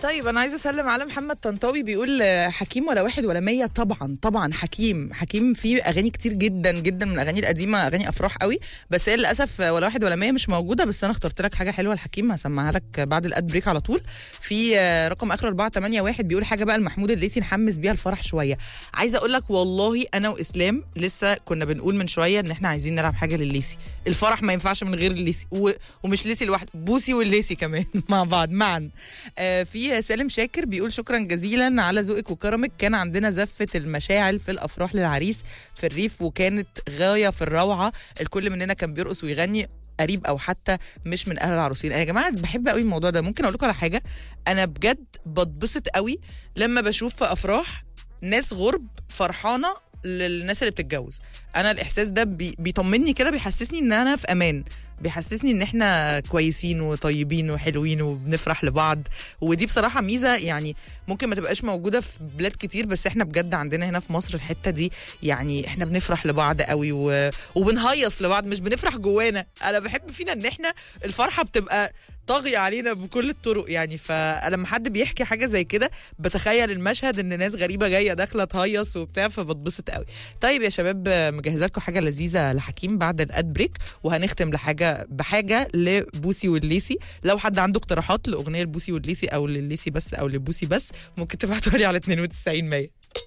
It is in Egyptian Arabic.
طيب انا عايزه اسلم على محمد طنطاوي بيقول آه، حكيم ولا واحد ولا مية طبعا طبعا حكيم حكيم فيه اغاني كتير جدا جدا من الاغاني القديمه اغاني افراح قوي بس هي للاسف آه، ولا واحد ولا مية مش موجوده بس انا اخترت لك حاجه حلوه لحكيم هسمعها لك بعد الاد بريك على طول في آه، رقم اخر 481 بيقول حاجه بقى لمحمود الليثي نحمس بيها الفرح شويه عايزه اقول لك والله انا واسلام لسه كنا بنقول من شويه ان احنا عايزين نلعب حاجه لليسي الفرح ما ينفعش من غير الليسي و... ومش ليسي لوحده بوسي والليسي كمان مع بعض معا آه في سالم شاكر بيقول شكرا جزيلا على ذوقك وكرمك كان عندنا زفه المشاعل في الافراح للعريس في الريف وكانت غايه في الروعه الكل مننا كان بيرقص ويغني قريب او حتى مش من اهل العروسين يا جماعه بحب قوي الموضوع ده ممكن اقول لكم على حاجه انا بجد بتبسط قوي لما بشوف في افراح ناس غرب فرحانه للناس اللي بتتجوز انا الاحساس ده بي بيطمني كده بيحسسني ان انا في امان بيحسسني ان احنا كويسين وطيبين وحلوين وبنفرح لبعض ودي بصراحه ميزه يعني ممكن ما تبقاش موجوده في بلاد كتير بس احنا بجد عندنا هنا في مصر الحته دي يعني احنا بنفرح لبعض قوي و... وبنهيص لبعض مش بنفرح جوانا انا بحب فينا ان احنا الفرحه بتبقى طاغية علينا بكل الطرق يعني فلما حد بيحكي حاجة زي كده بتخيل المشهد ان ناس غريبة جاية داخلة تهيص وبتاع فبتبسط قوي طيب يا شباب مجهزة لكم حاجة لذيذة لحكيم بعد الاد بريك وهنختم لحاجة بحاجة لبوسي والليسي لو حد عنده اقتراحات لأغنية لبوسي والليسي او لليسي بس او لبوسي بس ممكن تبعتوا لي على 92 100